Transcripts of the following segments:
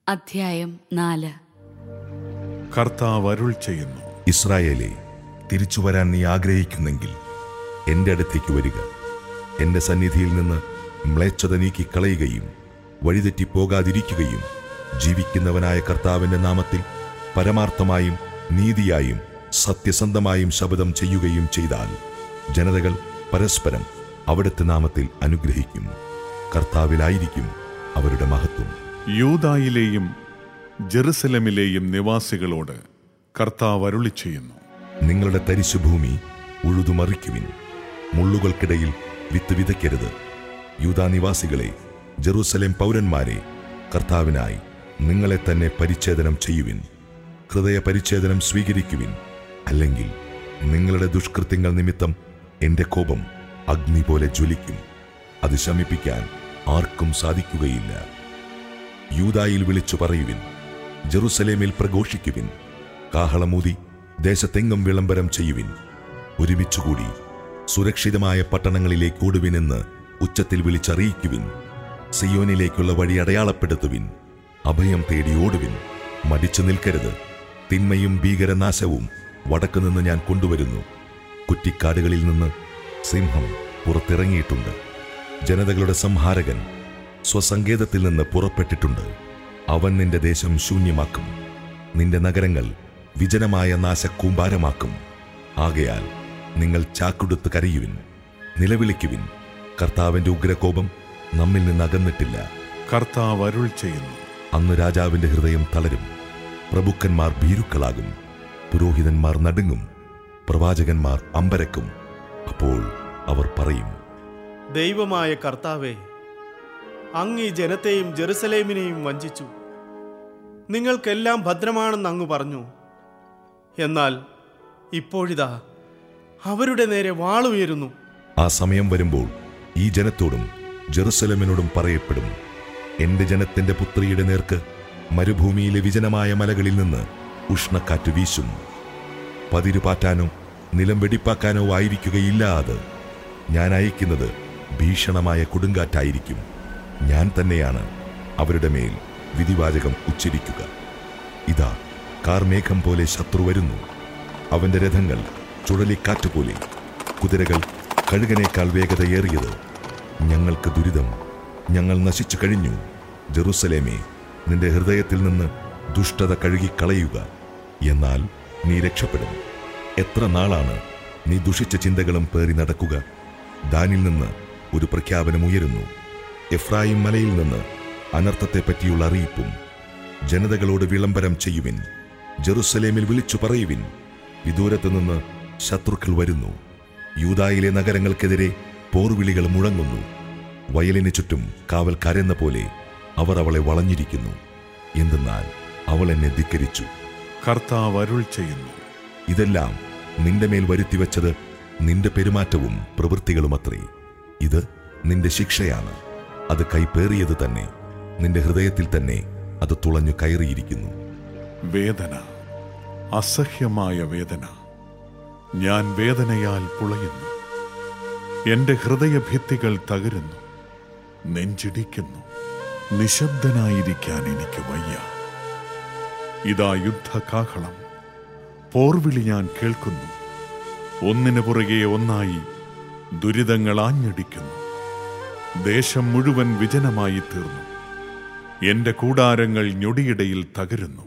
അധ്യായം നാല് കർത്താവ് അരുൾ ചെയ്യുന്നു ഇസ്രായേലെ തിരിച്ചു വരാൻ നീ ആഗ്രഹിക്കുന്നെങ്കിൽ എൻ്റെ അടുത്തേക്ക് വരിക എൻ്റെ സന്നിധിയിൽ നിന്ന് മ്ലേച്ഛത നീക്കി കളയുകയും വഴിതെറ്റി പോകാതിരിക്കുകയും ജീവിക്കുന്നവനായ കർത്താവിൻ്റെ നാമത്തിൽ പരമാർത്ഥമായും നീതിയായും സത്യസന്ധമായും ശപഥം ചെയ്യുകയും ചെയ്താൽ ജനതകൾ പരസ്പരം അവിടുത്തെ നാമത്തിൽ അനുഗ്രഹിക്കും കർത്താവിലായിരിക്കും അവരുടെ മഹത്വം യൂതായിലെയും ജെറുസലമിലെയും നിവാസികളോട് കർത്താവ് അരുളി ചെയ്യുന്നു നിങ്ങളുടെ തരിശുഭൂമി ഉഴുതുമറിക്കുവിൻ മുള്ളുകൾക്കിടയിൽ വിത്ത് വിതയ്ക്കരുത് യൂതാ നിവാസികളെ ജെറൂസലേം പൗരന്മാരെ കർത്താവിനായി നിങ്ങളെ തന്നെ പരിച്ഛേദനം ചെയ്യുവിൻ ഹൃദയ പരിച്ഛേദനം സ്വീകരിക്കുവിൻ അല്ലെങ്കിൽ നിങ്ങളുടെ ദുഷ്കൃത്യങ്ങൾ നിമിത്തം എന്റെ കോപം അഗ്നി പോലെ ജ്വലിക്കും അത് ശമിപ്പിക്കാൻ ആർക്കും സാധിക്കുകയില്ല യൂതായിൽ വിളിച്ചു പറയുവിൻ ജെറുസലേമിൽ പ്രഘോഷിക്കുവിൻ കാഹളമൂതി ദേശത്തെങ്ങും വിളംബരം ചെയ്യുവിൻ ഒരുമിച്ചുകൂടി സുരക്ഷിതമായ പട്ടണങ്ങളിലേക്ക് ഓടുവിനെന്ന് ഉച്ചത്തിൽ വിളിച്ചറിയിക്കുവിൻ സിയോനിലേക്കുള്ള വഴി അടയാളപ്പെടുത്തുവിൻ അഭയം തേടി ഓടുവിൻ മടിച്ചു നിൽക്കരുത് തിന്മയും ഭീകരനാശവും വടക്കുനിന്ന് ഞാൻ കൊണ്ടുവരുന്നു കുറ്റിക്കാടുകളിൽ നിന്ന് സിംഹം പുറത്തിറങ്ങിയിട്ടുണ്ട് ജനതകളുടെ സംഹാരകൻ സ്വസങ്കേതത്തിൽ നിന്ന് പുറപ്പെട്ടിട്ടുണ്ട് അവൻ നിന്റെ ദേശം ശൂന്യമാക്കും നിന്റെ നഗരങ്ങൾ വിജനമായ നാശക്കൂമ്പാരമാക്കും ആകയാൽ നിങ്ങൾ ചാക്കുടുത്ത് കരയുവിൻ നിലവിളിക്കുവിൻ കർത്താവിന്റെ ഉഗ്രകോപം നമ്മിൽ നിന്ന് അകന്നിട്ടില്ല കർത്താവ് അരുൾ ചെയ്യുന്നു അന്ന് രാജാവിന്റെ ഹൃദയം തളരും പ്രഭുക്കന്മാർ ഭീരുക്കളാകും പുരോഹിതന്മാർ നടുങ്ങും പ്രവാചകന്മാർ അമ്പരക്കും അപ്പോൾ അവർ പറയും ദൈവമായ കർത്താവെ അങ്ങ് ഈ ജനത്തെയും ജെറുസലേമിനെയും വഞ്ചിച്ചു നിങ്ങൾക്കെല്ലാം ഭദ്രമാണെന്ന് അങ്ങ് പറഞ്ഞു എന്നാൽ ഇപ്പോഴിതാ അവരുടെ നേരെ വാളുയരുന്നു ആ സമയം വരുമ്പോൾ ഈ ജനത്തോടും ജെറുസലമിനോടും പറയപ്പെടും എന്റെ ജനത്തിന്റെ പുത്രിയുടെ നേർക്ക് മരുഭൂമിയിലെ വിജനമായ മലകളിൽ നിന്ന് ഉഷ്ണക്കാറ്റ് വീശും പതിരു പാറ്റാനോ നിലം വെടിപ്പാക്കാനോ ആയിരിക്കുകയില്ല അത് ഞാൻ അയക്കുന്നത് ഭീഷണമായ കൊടുങ്കാറ്റായിരിക്കും ഞാൻ തന്നെയാണ് അവരുടെ മേൽ വിധിവാചകം ഉച്ചരിക്കുക ഇതാ കാർമേഘം പോലെ ശത്രു വരുന്നു അവന്റെ രഥങ്ങൾ ചുഴലിക്കാറ്റ് പോലെ കുതിരകൾ കഴുകനേക്കാൾ വേഗതയേറിയത് ഞങ്ങൾക്ക് ദുരിതം ഞങ്ങൾ നശിച്ചു കഴിഞ്ഞു ജെറുസലേമേ നിന്റെ ഹൃദയത്തിൽ നിന്ന് ദുഷ്ടത കഴുകിക്കളയുക എന്നാൽ നീ രക്ഷപ്പെടും എത്ര നാളാണ് നീ ദുഷിച്ച ചിന്തകളും പേറി നടക്കുക ദാനിൽ നിന്ന് ഒരു പ്രഖ്യാപനം ഉയരുന്നു എഫ്രായിം മലയിൽ നിന്ന് അനർത്ഥത്തെപ്പറ്റിയുള്ള അറിയിപ്പും ജനതകളോട് വിളംബരം ചെയ്യുവിൻ ജെറുസലേമിൽ വിളിച്ചു പറയുവിൻ വിദൂരത്തു നിന്ന് ശത്രുക്കൾ വരുന്നു യൂതായിലെ നഗരങ്ങൾക്കെതിരെ പോർവിളികൾ മുഴങ്ങുന്നു വയലിന് ചുറ്റും കാവൽക്കാരെന്ന പോലെ അവർ അവളെ വളഞ്ഞിരിക്കുന്നു എന്തെന്നാൽ അവൾ എന്നെ ധിക്കരിച്ചു കർത്താവ് അരുൾ ചെയ്യുന്നു ഇതെല്ലാം നിന്റെ മേൽ വരുത്തിവെച്ചത് നിന്റെ പെരുമാറ്റവും പ്രവൃത്തികളുമത്രേ ഇത് നിന്റെ ശിക്ഷയാണ് അത് കൈപ്പേറിയത് തന്നെ നിന്റെ ഹൃദയത്തിൽ തന്നെ അത് തുളഞ്ഞു കയറിയിരിക്കുന്നു വേദന അസഹ്യമായ വേദന ഞാൻ വേദനയാൽ പുളയുന്നു എന്റെ ഹൃദയഭിത്തികൾ തകരുന്നു നെഞ്ചിടിക്കുന്നു നിശബ്ദനായിരിക്കാൻ എനിക്ക് വയ്യ ഇതാ യുദ്ധകാഹളം പോർവിളി ഞാൻ കേൾക്കുന്നു ഒന്നിനു പുറകെ ഒന്നായി ദുരിതങ്ങൾ ആഞ്ഞടിക്കുന്നു ദേശം മുഴുവൻ വിജനമായി തീർന്നു എന്റെ കൂടാരങ്ങൾ ഞൊടിയിടയിൽ തകരുന്നു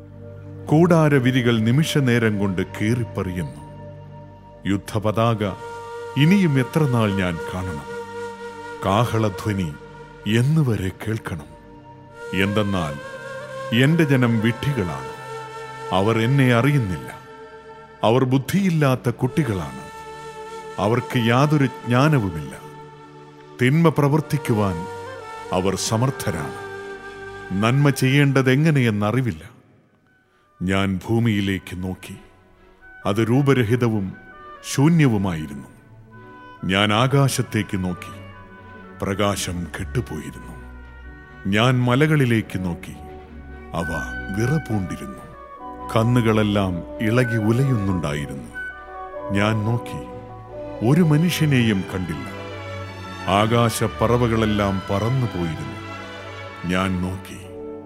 കൂടാരവിരികൾ നിമിഷനേരം കൊണ്ട് കീറിപ്പറിയുന്നു യുദ്ധപതാക ഇനിയും എത്ര നാൾ ഞാൻ കാണണം കാഹളധ്വനി എന്നുവരെ കേൾക്കണം എന്തെന്നാൽ എന്റെ ജനം വിഡ്ഢികളാണ് അവർ എന്നെ അറിയുന്നില്ല അവർ ബുദ്ധിയില്ലാത്ത കുട്ടികളാണ് അവർക്ക് യാതൊരു ജ്ഞാനവുമില്ല തിന്മ പ്രവർത്തിക്കുവാൻ അവർ സമർത്ഥരാണ് നന്മ ചെയ്യേണ്ടതെങ്ങനെയെന്നറിവില്ല ഞാൻ ഭൂമിയിലേക്ക് നോക്കി അത് രൂപരഹിതവും ശൂന്യവുമായിരുന്നു ഞാൻ ആകാശത്തേക്ക് നോക്കി പ്രകാശം കെട്ടുപോയിരുന്നു ഞാൻ മലകളിലേക്ക് നോക്കി അവ വിറപൂണ്ടിരുന്നു കന്നുകളെല്ലാം ഇളകി ഉലയുന്നുണ്ടായിരുന്നു ഞാൻ നോക്കി ഒരു മനുഷ്യനെയും കണ്ടില്ല ആകാശപ്പറവകളെല്ലാം പറന്നുപോയിരുന്നു ഞാൻ നോക്കി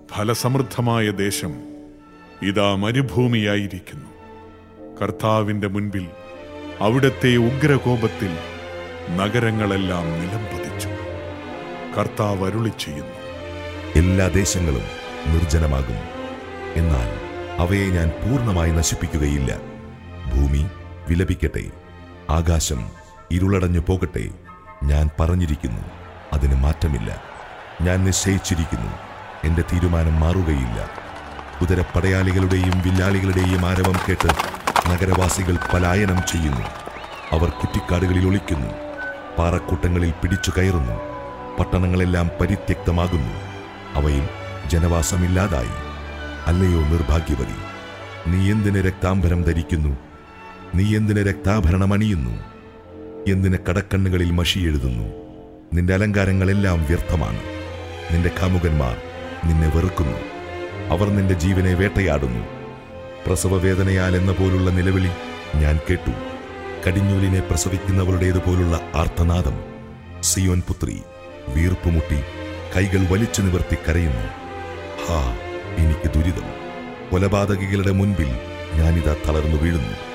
ഫലസമൃദ്ധമായ ദേശം ഇതാ മരുഭൂമിയായിരിക്കുന്നു കർത്താവിന്റെ മുൻപിൽ അവിടുത്തെ ഉഗ്രകോപത്തിൽ നഗരങ്ങളെല്ലാം നിലംപതിച്ചു കർത്താവ് അരുളി ചെയ്യുന്നു എല്ലാ ദേശങ്ങളും നിർജ്ജനമാകും എന്നാൽ അവയെ ഞാൻ പൂർണ്ണമായി നശിപ്പിക്കുകയില്ല ഭൂമി വിലപിക്കട്ടെ ആകാശം ഇരുളടഞ്ഞു പോകട്ടെ ഞാൻ പറഞ്ഞിരിക്കുന്നു അതിന് മാറ്റമില്ല ഞാൻ നിശ്ചയിച്ചിരിക്കുന്നു എന്റെ തീരുമാനം മാറുകയില്ല കുതിരപ്പടയാളികളുടെയും വില്ലാളികളുടെയും ആരവം കേട്ട് നഗരവാസികൾ പലായനം ചെയ്യുന്നു അവർ കുറ്റിക്കാടുകളിൽ ഒളിക്കുന്നു പാറക്കൂട്ടങ്ങളിൽ പിടിച്ചു കയറുന്നു പട്ടണങ്ങളെല്ലാം പരിത്യക്തമാകുന്നു അവയിൽ ജനവാസമില്ലാതായി അല്ലയോ നിർഭാഗ്യവതി നീ എന്തിന് രക്താംബരം ധരിക്കുന്നു നീ എന്തിന് രക്താഭരണം അണിയുന്നു എന്തിന് കടക്കണ്ണുകളിൽ മഷി എഴുതുന്നു നിന്റെ അലങ്കാരങ്ങളെല്ലാം വ്യർത്ഥമാണ് നിന്റെ കാമുകന്മാർ നിന്നെ വെറുക്കുന്നു അവർ നിന്റെ ജീവനെ വേട്ടയാടുന്നു പ്രസവവേദനയാൽ എന്ന പോലുള്ള നിലവിളി ഞാൻ കേട്ടു കടിഞ്ഞൂലിനെ പ്രസവിക്കുന്നവളുടേതുപോലുള്ള ആർത്തനാദം സിയോൻ പുത്രി വീർപ്പുമുട്ടി കൈകൾ വലിച്ചു നിവർത്തി കരയുന്നു ഹാ എനിക്ക് ദുരിതം കൊലപാതകികളുടെ മുൻപിൽ ഞാനിതാ തളർന്നു വീഴുന്നു